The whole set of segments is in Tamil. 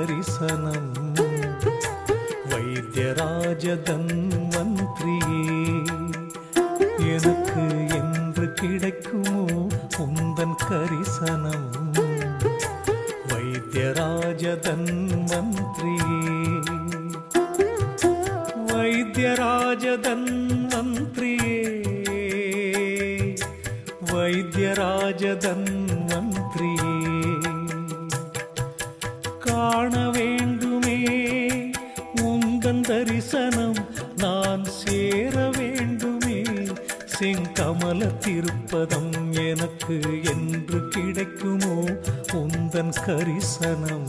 கரிசனம் வைத்தியராஜ தன்வந்திரியே எனக்கு என்று கிடைக்குமோ உந்தன் கரிசனம் வைத்தியராஜ தன்வந்திரியே வைத்தியராஜ தன்வந்திரியே வைத்தியராஜ தன்வந்திரியே காண வேண்டுமே உந்தன் தரிசனம் நான் சேர வேண்டுமே செங்கமல திருப்பதம் எனக்கு என்று கிடைக்குமோ உந்தன் கரிசனம்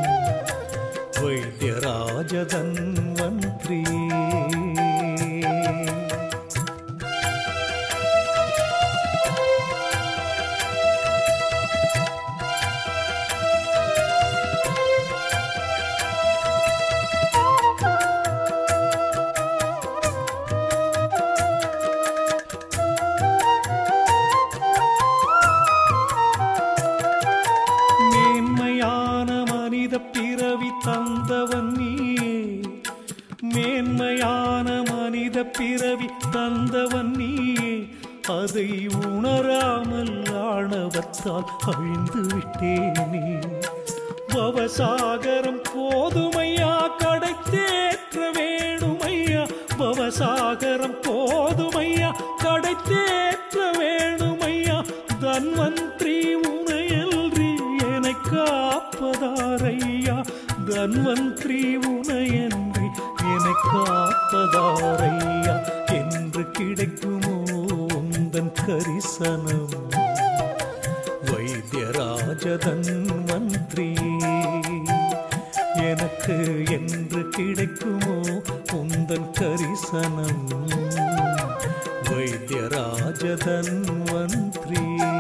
வைத்தியராஜதன் வந்திரியே மேன்மையான மனித பிறவி தந்தவன் நீயே மேன்மையான மனித பிறவி தந்தவன் நீயே அதை உணராமல் ஆணவத்தால் அழிந்து விட்டேனே பவசாகரம் போதுமையா கடை தேற்ற வேணுமையா பவசாகரம் போதுமையா கடை தேற்ற வேணுமையா தன்வந்திரி உனையல்றி என்னை காப்பதாரையா தன்வந்திரி உனையன்றி என்னை காப்பதாரையா என்று கிடைக்குமோ உந்தன் கரிசனம் வைத்தியராஜதன் மந்திரி எனக்கு என்று கிடைக்குமோ உந்தன் கரிசனம் வைத்தியராஜதன் மந்திரி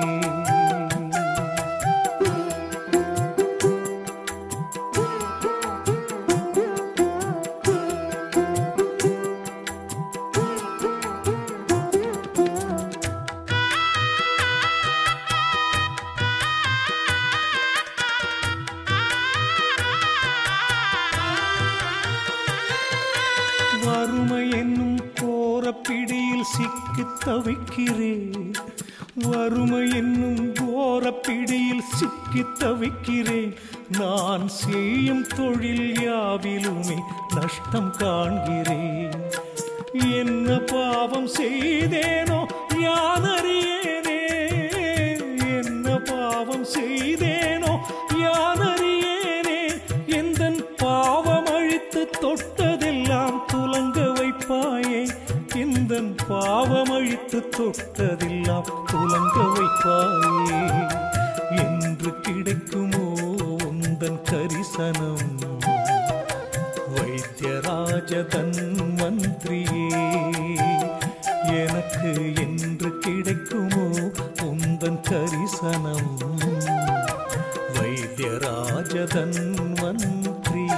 வறுமை என்னும் கோர பிடியில் சிக்கித் தவிக்கிறேன் வறுமை என்னும் கோர பிடியில் சிக்கித் தவிக்கிறேன் நான் செய்யும் தொழில் யாவிலுமே நஷ்டம் காண்கிறேன் என்ன பாவம் செய்தேனோ யானறியேனே என்ன பாவம் செய்தேனோ யானறியேனே எந்தன் பாவம் அழித்து தொட்டதெல்லாம் துலங்க வைப்பாயே எந்தன் பாவம் அழித்து தொட்டதெல்லாம் துலங்க வைப்பாயே என்று கிடைக்குமோ உந்தன் கரிசனம் வைத்தியராஜதன் மந்திரியே எனக்கு என்று கிடைக்குமோ உந்தன் கரிசனம் வைத்தியராஜதன் மந்திரியே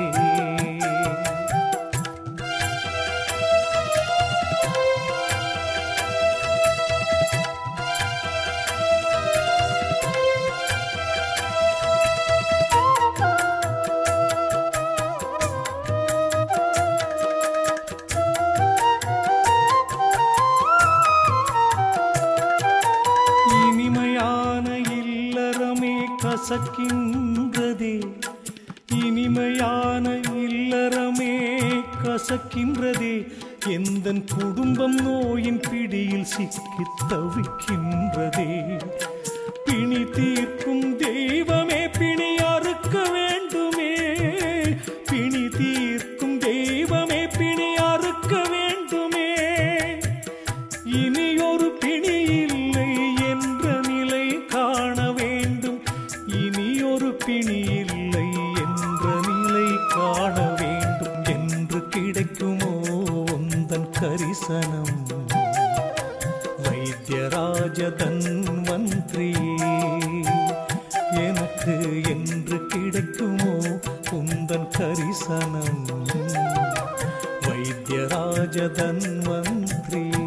இனிமையான இல்லறமே கசக்கின்றதே இனிமையான இல்லறமே கசக்கின்றதே எந்தன் குடும்பம் நோயின் பிடியில் சிக்கித் தவிக்கின்றதே பிணி தீர்க்கும் தெய்வமே பிணி அறுக்க வேண்டுமே பிணி தீர்க்கும் தெய்வமே பிணி அறுக்க வேண்டுமே இனியொரு பிணி இல்லை என்ற நிலை காண வேண்டும் இனியொரு பிணி இல்லை என்ற நிலை காண வேண்டும் என்று கிடைக்குமோ உந்தன் கரிசனம் வைத்தியராஜதன் மந்திரியே எனக்கு என்று கிடைக்குமோ உந்தன் கரிசனம் வைத்தியராஜதன் மந்திரியே